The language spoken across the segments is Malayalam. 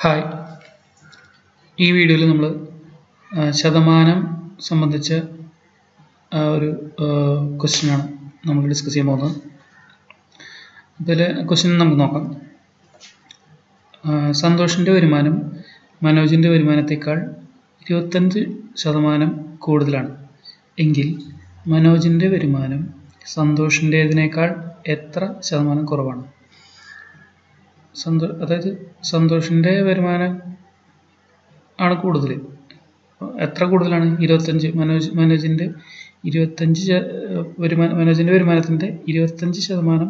ഹായ് ഈ വീഡിയോയിൽ നമ്മൾ ശതമാനം സംബന്ധിച്ച ആ, ഒരു ക്വസ്റ്റ്യനാണ് നമ്മൾ ഡിസ്കസ് ചെയ്യാൻ പോകുന്നത് ഇതിൽ ക്വസ്റ്റ്യൻ നമുക്ക് നോക്കാം ആ, സന്തോഷിൻ്റെ വരുമാനം മനോജിൻ്റെ വരുമാനത്തേക്കാൾ ഇരുപത്തഞ്ച് ശതമാനം കൂടുതലാണ് എങ്കിൽ മനോജിൻ്റെ വരുമാനം സന്തോഷിൻ്റേതിനേക്കാൾ എത്ര ശതമാനം കുറവാണ് സന്തോ അതായത് സന്തോഷിൻ്റെ വരുമാനം ആണ് കൂടുതൽ എത്ര കൂടുതലാണ് ഇരുപത്തഞ്ച് മനോജ് മനോജിൻ്റെ ഇരുപത്തഞ്ച് ശ- വരുമാന മനോജിൻ്റെ വരുമാനത്തിൻ്റെ ഇരുപത്തഞ്ച് ശതമാനം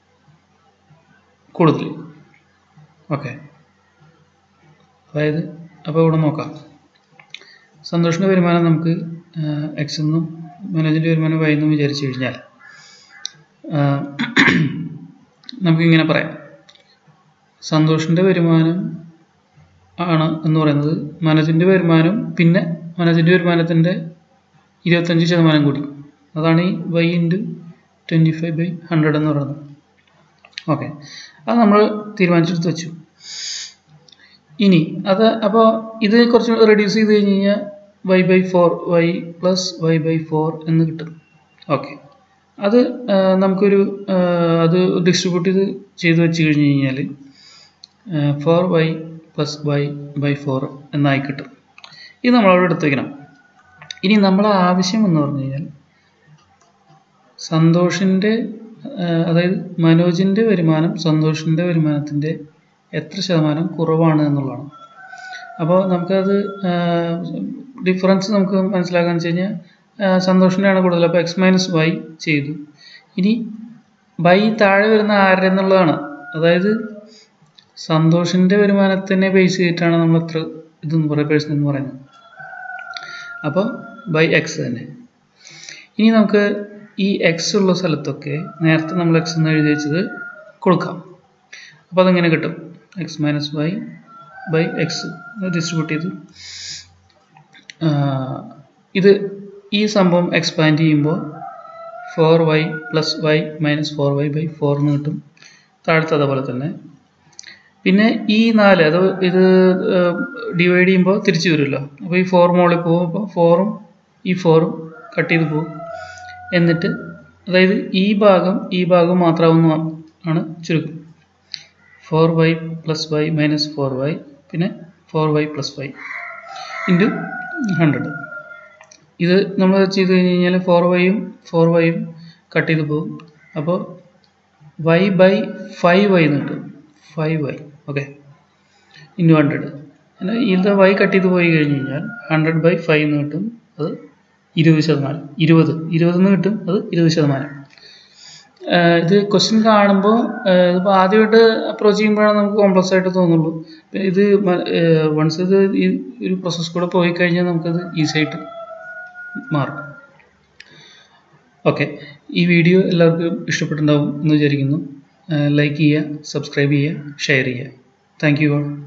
കൂടുതൽ ഓക്കെ അതായത് അപ്പോൾ ഇവിടെ നോക്കാം സന്തോഷിൻ്റെ വരുമാനം നമുക്ക് എക്സ് എന്നും മനോജിൻ്റെ വരുമാനം വൈ എന്നും വിചാരിച്ചു കഴിഞ്ഞാൽ ആ, നമുക്കിങ്ങനെ പറയാം സന്തോഷിൻ്റെ വരുമാനം ആണ് എന്ന് പറയുന്നത് മനോജിൻ്റെ വരുമാനം പിന്നെ മനോജിൻ്റെ വരുമാനത്തിൻ്റെ ഇരുപത്തഞ്ച് ശതമാനം കൂടി അതാണ് ഈ y into twenty five by hundred എന്ന് പറയുന്നത് ഓക്കെ അത് നമ്മൾ തീരുമാനിച്ചെടുത്ത് വെച്ചു ഇനി അത് അപ്പോൾ ഇത് കുറച്ച് റെഡ്യൂസ് ചെയ്ത് കഴിഞ്ഞ് കഴിഞ്ഞാൽ y by four y plus y by four എന്ന് കിട്ടും ഓക്കെ അത് ആ, നമുക്കൊരു ആ, അത് ഡിസ്ട്രിബ്യൂട്ട് ചെയ്ത് ചെയ്ത് വെച്ച് കഴിഞ്ഞ് കഴിഞ്ഞാൽ four y plus y by four എന്നായി കിട്ടും ഇത് നമ്മളവിടെ എടുത്ത് വയ്ക്കണം ഇനി നമ്മളെ ആവശ്യം എന്ന് പറഞ്ഞു കഴിഞ്ഞാൽ സന്തോഷിൻ്റെ അതായത് മനോജിൻ്റെ വരുമാനം സന്തോഷിൻ്റെ വരുമാനത്തിൻ്റെ എത്ര ശതമാനം കുറവാണ് എന്നുള്ളതാണ് അപ്പോൾ നമുക്കത് ഡിഫറൻസ് നമുക്ക് മനസ്സിലാക്കാൻ വെച്ച് കഴിഞ്ഞാൽ സന്തോഷിൻ്റെയാണ് കൂടുതൽ അപ്പോൾ എക്സ് മൈനസ് വൈ ചെയ്തു ഇനി വൈ താഴെ വരുന്ന ആരുടെ എന്നുള്ളതാണ് അതായത് സന്തോഷിൻ്റെ വരുമാനത്തിനെ ബേസ് ചെയ്തിട്ടാണ് നമ്മൾ എത്ര ഇതെന്ന് പറയുക പേഴ്സൺ എന്ന് പറയുന്നത് അപ്പോൾ ബൈ എക്സ് തന്നെ ഇനി നമുക്ക് ഈ എക്സ് ഉള്ള സ്ഥലത്തൊക്കെ നേരത്തെ നമ്മൾ എക്സ് എന്ന് എഴുതി വെച്ചത് കൊടുക്കാം അപ്പോൾ അതെങ്ങനെ കിട്ടും x minus y by x distribute ചെയ്ത് ആ, ഇത് ഈ സംഭവം എക്സ്പാൻഡ് ചെയ്യുമ്പോൾ four y plus y minus four y by four എന്ന് കിട്ടും താഴത്തെ അതേപോലെ തന്നെ പിന്നെ ഈ നാല് അത് ഇത് ഡിവൈഡ് ചെയ്യുമ്പോൾ തിരിച്ചു വരുമല്ലോ അപ്പോൾ ഈ ഫോർ മുകളിൽ പോകും അപ്പോൾ ഫോറും ഈ ഫോറും കട്ട് ചെയ്ത് പോകും എന്നിട്ട് അതായത് ഈ ഭാഗം ഈ ഭാഗം മാത്രമാവുന്ന ആണ് ചുരുക്കം four y plus y minus four y പിന്നെ four y plus y into hundred ഇത് നമ്മൾ ചെയ്ത് കഴിഞ്ഞ് കഴിഞ്ഞാൽ ഫോർ വൈയും ഫോർ വൈയും കട്ട് ചെയ്ത് പോകും അപ്പോൾ വൈ ബൈ ഫൈവ് വൈ എന്ന് കിട്ടും five y okay into hundred പിന്നെ ഇതിൻ്റെ വൈ കട്ട് ചെയ്ത് പോയി കഴിഞ്ഞ് കഴിഞ്ഞാൽ ഹൺഡ്രഡ് ബൈ ഫൈവ് എന്ന് കിട്ടും അത് ഇരുപത് ശതമാനം ഇരുപത് ഇരുപത് എന്ന് കിട്ടും അത് ഇരുപത് ശതമാനം ആഹ് ഇത് ക്വസ്റ്റ്യൻ കാണുമ്പോൾ ഇതിപ്പോൾ ആദ്യമായിട്ട് അപ്രോച്ച് ചെയ്യുമ്പോഴാണ് നമുക്ക് കോംപ്ലക്സ് ആയിട്ട് തോന്നുള്ളൂ പിന്നെ ഇത് വൺസ് ഇത് ഈ ഒരു പ്രോസസ്സ് കൂടെ പോയി കഴിഞ്ഞാൽ നമുക്കത് ഈസി ആയിട്ട് മാറും ഓക്കെ ഈ വീഡിയോ എല്ലാവർക്കും ഇഷ്ടപ്പെട്ടിട്ടുണ്ടാവും എന്ന് വിചാരിക്കുന്നു ലൈക്ക് ചെയ്യുക സബ്സ്ക്രൈബ് ചെയ്യുക ഷെയർ ചെയ്യുക താങ്ക് യു ഓൾ